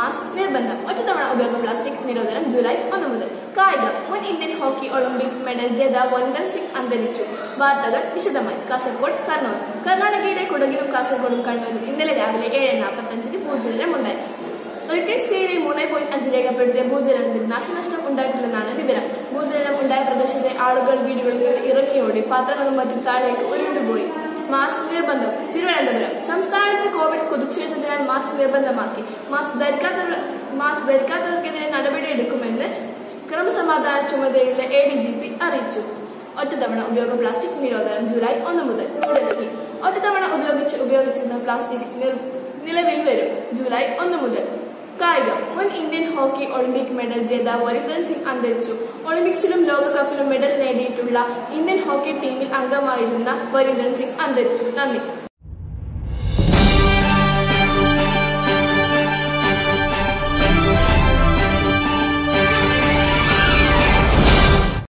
mask നിർബന്ധം ഒറ്റത്തവണ ഉപയോഗ പ്ലാസ്റ്റിക് നിരോധനം ജൂലൈ ഒന്ന് മുതൽ കായികം മുൻ ഇന്ത്യൻ ഹോക്കി ഒളിമ്പിക് മെഡൽ ജേതാവ് വനിതൻ സിംഗ് അന്തരിച്ചു വാർത്തകൾ വിശദമായി കാസർഗോഡ് കർണൂൽ കർണാടകയിലെ കുടകിലും കാസർഗോഡും കണ്ണൂരും ഇന്നലെ രാവിലെ ഏഴ് നാൽപ്പത്തഞ്ചിന് ഭൂചലനമുണ്ടായി റിട്ടേൺ സീരിയൽ മൂന്ന് പോയിന്റ് അഞ്ച് രേഖപ്പെടുത്തിയ ഭൂചലനത്തിൽ നാശനഷ്ടം ഉണ്ടായിട്ടില്ലെന്നാണ് വിവരം ഭൂചലനം ഉണ്ടായ പ്രദേശത്തെ ആളുകൾ വീടുകളിൽ നിന്ന് ഇറങ്ങിയോടി പാത്രങ്ങളും മറ്റും താഴേക്ക് ഉരുണ്ടുപോയി മാസ്ക് നിർബന്ധം തിരുവനന്തപുരം സംസ്ഥാനത്ത് കോവിഡ് കുതിച്ചുയർന്നതിനാൽ മാസ്ക് നിർബന്ധമാക്കി മാസ്ക് ധരിക്കാത്തവർ മാസ്ക് ധരിക്കാത്തവർക്കെതിരെ നടപടിയെടുക്കുമെന്ന് ക്രമസമാധാന ചുമതലയുള്ള എ ഡി ജി പി അറിയിച്ചു ഒറ്റത്തവണ ഉപയോഗ പ്ലാസ്റ്റിക് നിരോധനം ജൂലൈ ഒന്ന് മുതൽ ന്യൂഡൽഹി ഒറ്റത്തവണ ഉപയോഗിച്ച് ഉപയോഗിച്ചിരുന്ന പ്ലാസ്റ്റിക് നിർ- നിലവിൽ വരും ജൂലൈ ഒന്ന് മുതൽ കായികം മുൻ ഇന്ത്യൻ ഹോക്കി ഒളിമ്പിക് മെഡൽ ജേതാവ് വരിന്ദർ സിംഗ് അന്തരിച്ചു ഒളിമ്പിക്സിലും ലോകകപ്പിലും മെഡൽ നേടിയിട്ടുള്ള ഇന്ത്യൻ ഹോക്കി ടീമിൽ അംഗമായിരുന്ന വരിന്ദർ സിംഗ് അന്തരിച്ചു നന്ദി